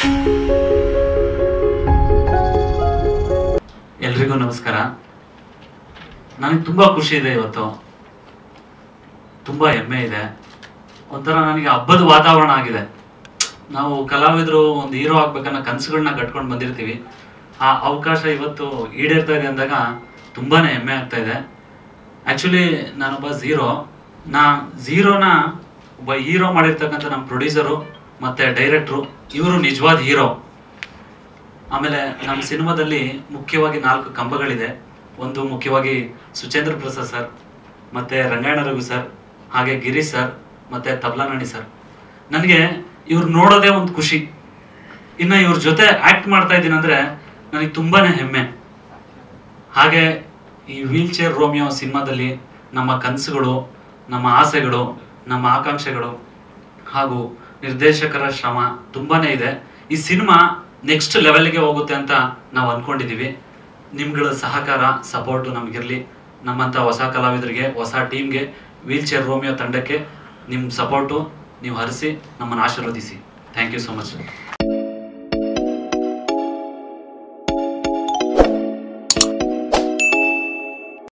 ಎಲ್ರಿಗೂ ನಮಸ್ಕಾರ ನನಗೆ ತುಂಬ ಖುಷಿ ಇದೆ ಇವತ್ತು ತುಂಬ ಹೆಮ್ಮೆ ಇದೆ ಒಂಥರ ನನಗೆ ಹಬ್ಬದ ವಾತಾವರಣ ಆಗಿದೆ ನಾವು ಕಲಾವಿದರು ಒಂದು ಹೀರೋ ಆಗ್ಬೇಕನ್ನೋ ಕನಸುಗಳನ್ನ ಕಟ್ಕೊಂಡು ಬಂದಿರ್ತೀವಿ ಆ ಅವಕಾಶ ಇವತ್ತು ಈಡೇರ್ತಾ ಇದೆ ಅಂದಾಗ ತುಂಬಾ ಹೆಮ್ಮೆ ಆಗ್ತಾ ಇದೆ ಆ್ಯಕ್ಚುಲಿ ನಾನೊಬ್ಬ ಝೀರೋ ನಾ ಝೀರೋನ ಒಬ್ಬ ಹೀರೋ ಮಾಡಿರ್ತಕ್ಕಂಥ ನಮ್ಮ ಪ್ರೊಡ್ಯೂಸರು ಮತ್ತು ಡೈರೆಕ್ಟ್ರು ಇವರು ನಿಜವಾದ ಹೀರೋ ಆಮೇಲೆ ನಮ್ಮ ಸಿನಿಮಾದಲ್ಲಿ ಮುಖ್ಯವಾಗಿ ನಾಲ್ಕು ಕಂಬಗಳಿದೆ ಒಂದು ಮುಖ್ಯವಾಗಿ ಸುಚೇಂದ್ರ ಪ್ರಸಾದ್ ಸರ್ ಮತ್ತೆ ರಂಗಾಯಣ ರಘು ಸರ್ ಹಾಗೆ ಗಿರೀಶ್ ಸರ್ ಮತ್ತೆ ತಬ್ಲಾನಣಿ ಸರ್ ನನಗೆ ಇವ್ರು ನೋಡೋದೇ ಒಂದು ಖುಷಿ ಇನ್ನು ಇವ್ರ ಜೊತೆ ಆಕ್ಟ್ ಮಾಡ್ತಾ ಇದ್ದೀನಿ ಅಂದ್ರೆ ನನಗೆ ತುಂಬಾನೇ ಹೆಮ್ಮೆ ಹಾಗೆ ಈ ವೀಲ್ ಚೇರ್ ರೋಮಿಯೋ ಸಿನಿಮಾದಲ್ಲಿ ನಮ್ಮ ಕನಸುಗಳು ನಮ್ಮ ಆಸೆಗಳು ನಮ್ಮ ಆಕಾಂಕ್ಷೆಗಳು ಹಾಗೂ ನಿರ್ದೇಶಕರ ಶ್ರಮ ತುಂಬಾನೇ ಇದೆ ಈ ಸಿನಿಮಾ ನೆಕ್ಸ್ಟ್ ಲೆವೆಲ್ಗೆ ಹೋಗುತ್ತೆ ಅಂತ ನಾವು ಅನ್ಕೊಂಡಿದೀವಿ ನಿಮ್ಗಳ ಸಹಕಾರ ಸಪೋರ್ಟು ನಮಗಿರಲಿ ನಮ್ಮಂಥ ಹೊಸ ಕಲಾವಿದರಿಗೆ ಹೊಸ ಟೀಮ್ಗೆ ವೀಲ್ ಚೇರ್ ರೋಮಿಯೋ ತಂಡಕ್ಕೆ ನಿಮ್ಮ ಸಪೋರ್ಟು ನೀವು ಹರಿಸಿ ನಮ್ಮನ್ನು ಆಶೀರ್ವದಿಸಿ ಥ್ಯಾಂಕ್ ಯು ಸೊ ಮಚ್